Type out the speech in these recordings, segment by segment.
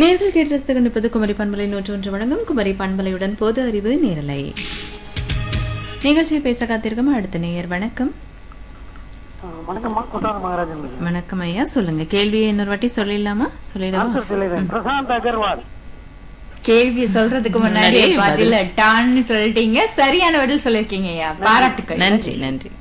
நேர்கள் கேட்டு கண்டிப்பது குமரி பண்பலை நூற்று ஒன்று வழங்கும் குமரி பண்பலையுடன் பொது அறிவு நேரலை நிகழ்ச்சியில் பேச காத்திருக்கும் அடுத்த நேயர் வணக்கம் ஆ, வணக்கம்மா குட்டார மகாராஜன் வணக்கம் ஐயா சொல்லுங்க கேள்வியை இன்னொரு வாட்டி சொல்லிடலாமா சொல்லிடலாமா ஆன்சர் சொல்லிடுறேன் பிரசாந்த் அகர்வால் கேள்வி சொல்றதுக்கு முன்னாடி முன்னாடியே பதில டான்னு சொல்லிட்டீங்க சரியான பதில் சொல்லிருக்கீங்க ஐயா பாராட்டுக்கள் நன்றி நன்றி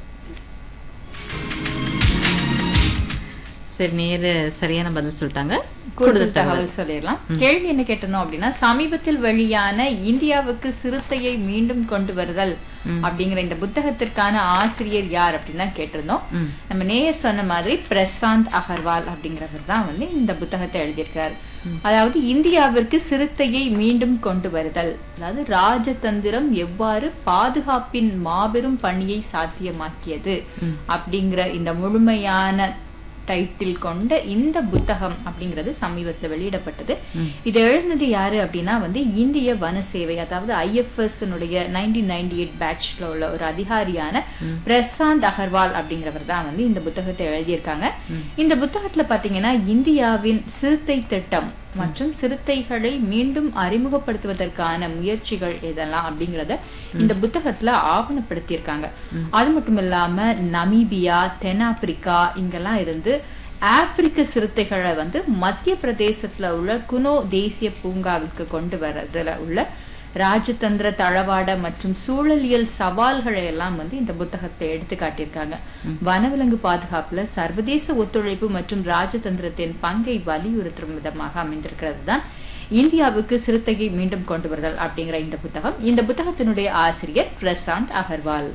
சரி நேரு சரியான பதில் சொல்லிட்டாங்க கூடுதல் தகவல் சொல்லிடலாம் கேள்வி என்ன கேட்டணும் அப்படின்னா சமீபத்தில் வெளியான இந்தியாவுக்கு சிறுத்தையை மீண்டும் கொண்டு வருதல் அப்படிங்கிற இந்த புத்தகத்திற்கான ஆசிரியர் யார் அப்படின்னு தான் கேட்டிருந்தோம் ம். நம்ம நேயர் சொன்ன மாதிரி பிரசாந்த் அகர்வால் அப்படிங்கிறவர் தான் வந்து இந்த புத்தகத்தை எழுதியிருக்காரு அதாவது இந்தியாவிற்கு சிறுத்தையை மீண்டும் கொண்டு வருதல் அதாவது ராஜதந்திரம் எவ்வாறு பாதுகாப்பின் மாபெரும் பணியை சாத்தியமாக்கியது அப்படிங்கிற இந்த முழுமையான டைட்டில் கொண்ட இந்த புத்தகம் அப்படிங்கிறது சமீபத்தில் வெளியிடப்பட்டது இது எழுதினது யாரு அப்படின்னா வந்து இந்திய வன சேவை அதாவது ஐஎஃப்எஸ் நைன்டீன் நைன்டி எயிட் பேட்ச்ல உள்ள ஒரு அதிகாரியான பிரசாந்த் அகர்வால் அப்படிங்கிறவர் தான் வந்து இந்த புத்தகத்தை எழுதியிருக்காங்க இந்த புத்தகத்துல பாத்தீங்கன்னா இந்தியாவின் சிறுத்தை திட்டம் மற்றும் சிறுத்தைகளை மீண்டும் அறிமுகப்படுத்துவதற்கான முயற்சிகள் எதெல்லாம் அப்படிங்கறத இந்த புத்தகத்துல ஆவணப்படுத்தியிருக்காங்க அது மட்டும் இல்லாம நமீபியா தென்னாப்பிரிக்கா இங்கெல்லாம் இருந்து ஆப்பிரிக்க சிறுத்தைகளை வந்து மத்திய பிரதேசத்துல உள்ள குனோ தேசிய பூங்காவிற்கு கொண்டு வர்றதுல உள்ள ராஜதந்திர தளவாட மற்றும் சூழலியல் சவால்களை எல்லாம் வந்து இந்த புத்தகத்தை எடுத்து காட்டியிருக்காங்க வனவிலங்கு பாதுகாப்புல சர்வதேச ஒத்துழைப்பு மற்றும் ராஜதந்திரத்தின் பங்கை வலியுறுத்தும் விதமாக அமைந்திருக்கிறது தான் இந்தியாவுக்கு சிறுத்தையை மீண்டும் கொண்டு வருதல் அப்படிங்கிற இந்த புத்தகம் இந்த புத்தகத்தினுடைய ஆசிரியர் பிரசாந்த் அகர்வால்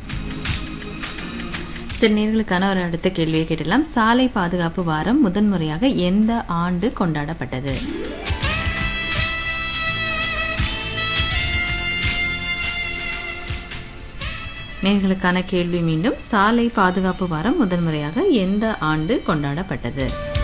சரி நேர்களுக்கான ஒரு அடுத்த கேள்வியை கேட்டலாம் சாலை பாதுகாப்பு வாரம் முதன்முறையாக எந்த ஆண்டு கொண்டாடப்பட்டது நேர்களுக்கான கேள்வி மீண்டும் சாலை பாதுகாப்பு வாரம் முதன்முறையாக எந்த ஆண்டு கொண்டாடப்பட்டது